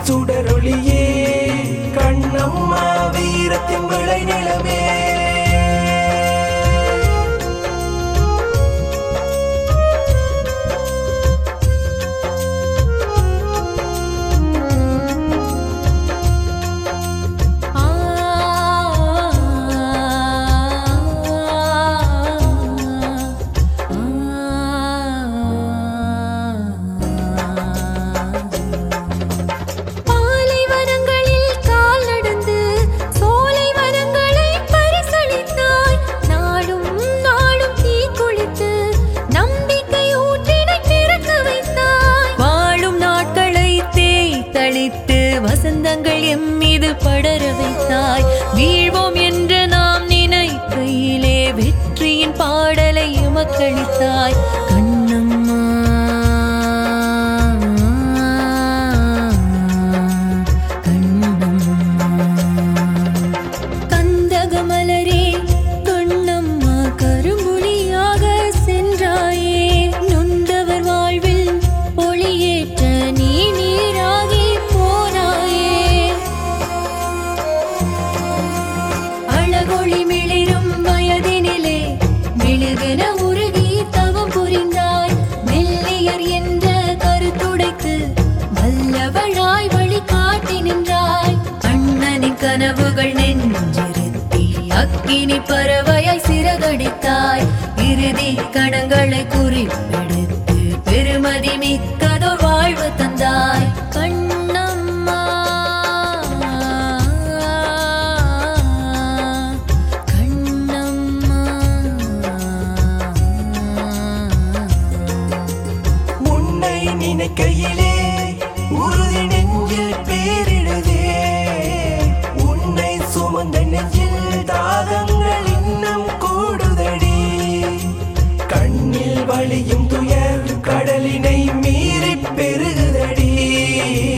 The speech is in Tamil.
சுடரொளியே கண்ணம்மா வீரத்தின் விளை நிலமே ஆ பாலைவனங்களில் கால் நடந்து சோலை வனங்களை பரிசளித்தாய் நாடும் நாடும் தீ குளித்து நம்பிக்கை ஊற்றினை பிறக்க வைத்தாய் வாழும் நாட்களை தேய் தளித்து வசந்தங்கள் எம் மீது படர வைத்தாய் வீழ்வோம் என்று நாம் நினைக்கையிலே வெற்றியின் பாடலை எமக்களித்தாய் கண்ணம்மா கண்ணம்மா கந்தகமலரே கண்ணம்மா கரும்புலியாக சென்றாயே நொந்தவர் வாழ்வில் ஒளியேற்ற நீ நீராகி போனாயே அழகொளி மிளிரும் வயதினிலே மெழுகென உருகி தவம் புரிந்தாய் மெல்லியர் என்ற கருத்துடைத்து வல்லவளாய் வழி காட்டி நின்றாய் அண்ணனின் கனவுகள் நெஞ்சிருத்தி அக்கினி பறவையாய் சிறகடித்தாய் இறுதி கணங்களை குறிப்பெடுத்து பெருமதி மிக்கதோர் வாழ்வு தந்தாய் கண்ணம்மா கண்ணம்மா உன்னை நினைக்கையிலே உறுதி நெஞ்சில் பேரிடுதே உன்னை சுமந்த நெஞ்சில் தாகங்கள் இன்னும் கூடுதடி கண்ணில் வழியும் துயர் கடலினை மீறி பெருகுதடி